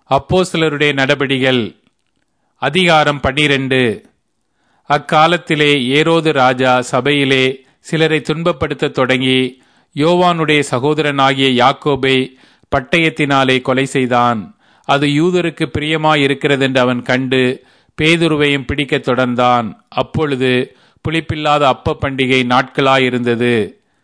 அப்போஸ்தலருடைய நடபடிகள் அதிகாரம் பன்னிரண்டு அக்காலத்திலே ஏரோது ராஜா சபையிலே சிலரை துன்பப்படுத்தத் தொடங்கி யோவானுடைய சகோதரனாகிய யாக்கோபை பட்டயத்தினாலே கொலை செய்தான் அது யூதருக்கு பிரியமாயிருக்கிறதென்று அவன் கண்டு பேதுருவையும் பிடிக்கத் தொடர்ந்தான் அப்பொழுது புளிப்பில்லாத அப்ப பண்டிகை நாட்களாயிருந்தது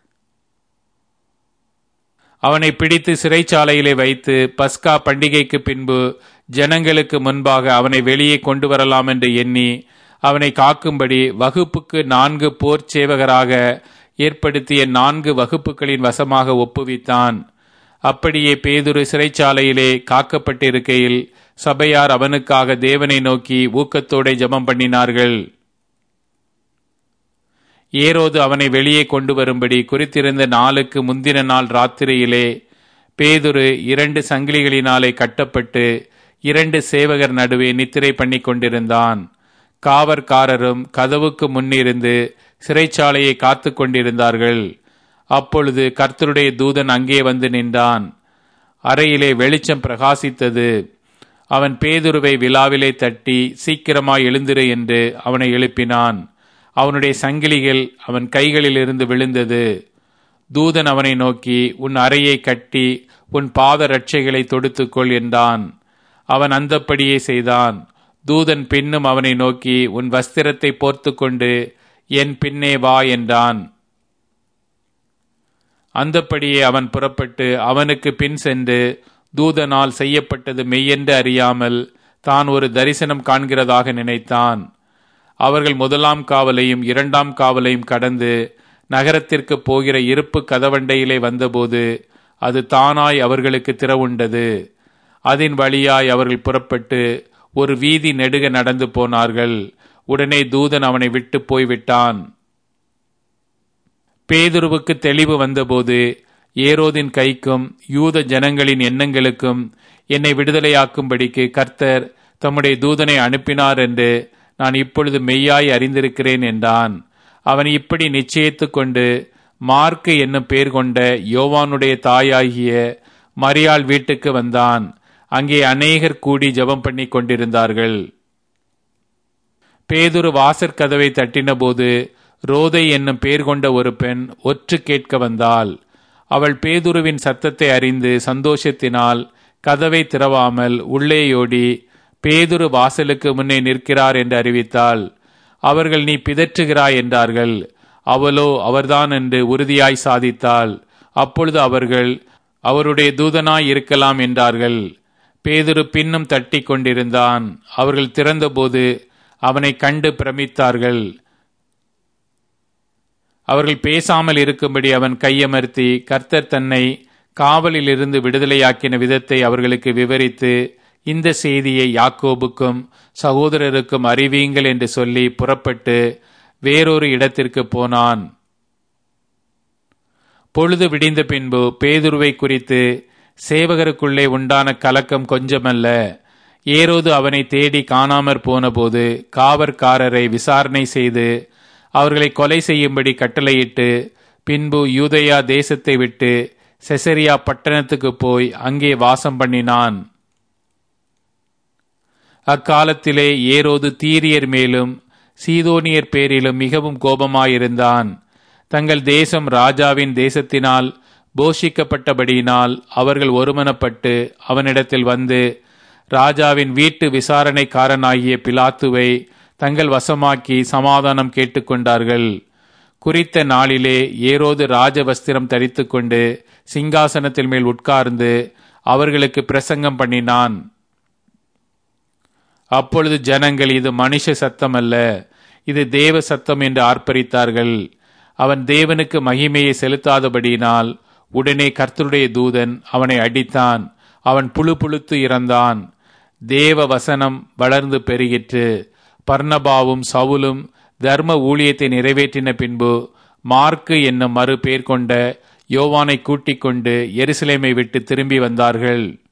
அவனை பிடித்து சிறைச்சாலையிலே வைத்து பஸ்கா பண்டிகைக்கு பின்பு ஜனங்களுக்கு முன்பாக அவனை வெளியே கொண்டு வரலாம் என்று எண்ணி அவனை காக்கும்படி வகுப்புக்கு நான்கு போர் சேவகராக ஏற்படுத்திய நான்கு வகுப்புகளின் வசமாக ஒப்புவித்தான் அப்படியே பேதுரு சிறைச்சாலையிலே காக்கப்பட்டிருக்கையில் சபையார் அவனுக்காக தேவனை நோக்கி ஊக்கத்தோടെ ஜெபம் பண்ணினார்கள் ஏரோது அவனை வெளியே கொண்டு வரும்படி குறித்திருந்த நாளுக்கு முந்தின நாள் ராத்திரியிலே பேதுரு இரண்டு சங்கிலிகளினாலே கட்டப்பட்டு இரண்டு சேவகர் நடுவே நித்திரை பண்ணி கொண்டிருந்தான் காவற்காரரும் கதவுக்கு முன்னிருந்து சிறைச்சாலையை காத்து கொண்டிருந்தார்கள் அப்பொழுது கர்த்தருடைய தூதன் அங்கே வந்து நின்றான் அறையிலே வெளிச்சம் பிரகாசித்தது அவன் பேதுருவை விழாவிலே தட்டி சீக்கிரமாய் எழுந்திரு என்று அவனை எழுப்பினான் அவனுடைய சங்கிலிகள் அவன் கைகளில் இருந்து விழுந்தது தூதன் அவனை நோக்கி உன் அறையை கட்டி உன் பாத ரட்சைகளை தொடுத்துக்கொள் என்றான் அவன் அந்தப்படியே செய்தான் தூதன் பின்னும் அவனை நோக்கி உன் வஸ்திரத்தை போர்த்து கொண்டு என் பின்னே வா என்றான் அந்தப்படியே அவன் புறப்பட்டு அவனுக்கு பின் சென்று தூதனால் செய்யப்பட்டது மெய்யென்று அறியாமல் தான் ஒரு தரிசனம் காண்கிறதாக நினைத்தான் அவர்கள் முதலாம் காவலையும் இரண்டாம் காவலையும் கடந்து நகரத்திற்கு போகிற இருப்பு கதவண்டையிலே வந்தபோது அது தானாய் அவர்களுக்கு திறவுண்டது அதன் வழியாய் அவர்கள் புறப்பட்டு ஒரு வீதி நெடுக நடந்து போனார்கள் உடனே தூதன் அவனை விட்டு போய்விட்டான் பேதுருவுக்கு தெளிவு வந்தபோது ஏரோதின் கைக்கும் யூத ஜனங்களின் எண்ணங்களுக்கும் என்னை விடுதலையாக்கும்படிக்கு கர்த்தர் தம்முடைய தூதனை அனுப்பினார் என்று நான் இப்பொழுது மெய்யாய் அறிந்திருக்கிறேன் என்றான் அவன் இப்படி நிச்சயித்து கொண்டு மார்க்கு என்னும் பேர் கொண்ட யோவானுடைய தாயாகிய மரியாள் வீட்டுக்கு வந்தான் அங்கே அநேகர் கூடி ஜெபம் பண்ணி கொண்டிருந்தார்கள் பேதுரு வாசற்கதவை தட்டினபோது ரோதை என்னும் பேர் கொண்ட ஒரு பெண் ஒற்று கேட்க வந்தாள் அவள் பேதுருவின் சத்தத்தை அறிந்து சந்தோஷத்தினால் கதவை திறவாமல் உள்ளேயோடி பேதுரு வாசலுக்கு முன்னே நிற்கிறார் என்று அறிவித்தாள் அவர்கள் நீ பிதற்றுகிறாய் என்றார்கள் அவளோ அவர்தான் என்று உறுதியாய் சாதித்தாள் அப்பொழுது அவர்கள் அவருடைய தூதனாய் இருக்கலாம் என்றார்கள் பேதுரு பின்னும் தட்டி கொண்டிருந்தான் அவர்கள் திறந்தபோது அவனை கண்டு பிரமித்தார்கள் அவர்கள் பேசாமல் இருக்கும்படி அவன் கையமர்த்தி கர்த்தர் தன்னை காவலில் இருந்து விடுதலையாக்கின விதத்தை அவர்களுக்கு விவரித்து இந்த செய்தியை யாக்கோபுக்கும் சகோதரருக்கும் அறிவியுங்கள் என்று சொல்லி புறப்பட்டு வேறொரு இடத்திற்கு போனான் பொழுது விடிந்த பின்பு பேதுருவை குறித்து சேவகருக்குள்ளே உண்டான கலக்கம் கொஞ்சமல்ல ஏரோது அவனை தேடி காணாமற் போனபோது காவற்காரரை விசாரணை செய்து அவர்களை கொலை செய்யும்படி கட்டளையிட்டு பின்பு யூதயா தேசத்தை விட்டு செசரியா பட்டணத்துக்கு போய் அங்கே வாசம் பண்ணினான் அக்காலத்திலே ஏரோது தீரியர் மேலும் சீதோனியர் பேரிலும் மிகவும் கோபமாயிருந்தான் தங்கள் தேசம் ராஜாவின் தேசத்தினால் போஷிக்கப்பட்டபடியினால் அவர்கள் ஒருமனப்பட்டு அவனிடத்தில் வந்து ராஜாவின் வீட்டு விசாரணைக்காரனாகிய பிலாத்துவை தங்கள் வசமாக்கி சமாதானம் கேட்டுக்கொண்டார்கள் குறித்த நாளிலே ஏரோது ராஜவஸ்திரம் தரித்து கொண்டு சிங்காசனத்தில் மேல் உட்கார்ந்து அவர்களுக்கு பிரசங்கம் பண்ணினான் அப்பொழுது ஜனங்கள் இது மனுஷ சத்தம் அல்ல இது தேவ சத்தம் என்று ஆர்ப்பரித்தார்கள் அவன் தேவனுக்கு மகிமையை செலுத்தாதபடியினால் உடனே கர்த்தருடைய தூதன் அவனை அடித்தான் அவன் புழு புழுத்து இறந்தான் தேவ வசனம் வளர்ந்து பெருகிற்று பர்ணபாவும் சவுலும் தர்ம ஊழியத்தை நிறைவேற்றின பின்பு மார்க்கு என்னும் மறு பேர் கொண்ட யோவானை கூட்டிக் கொண்டு எருசலேமை விட்டு திரும்பி வந்தார்கள்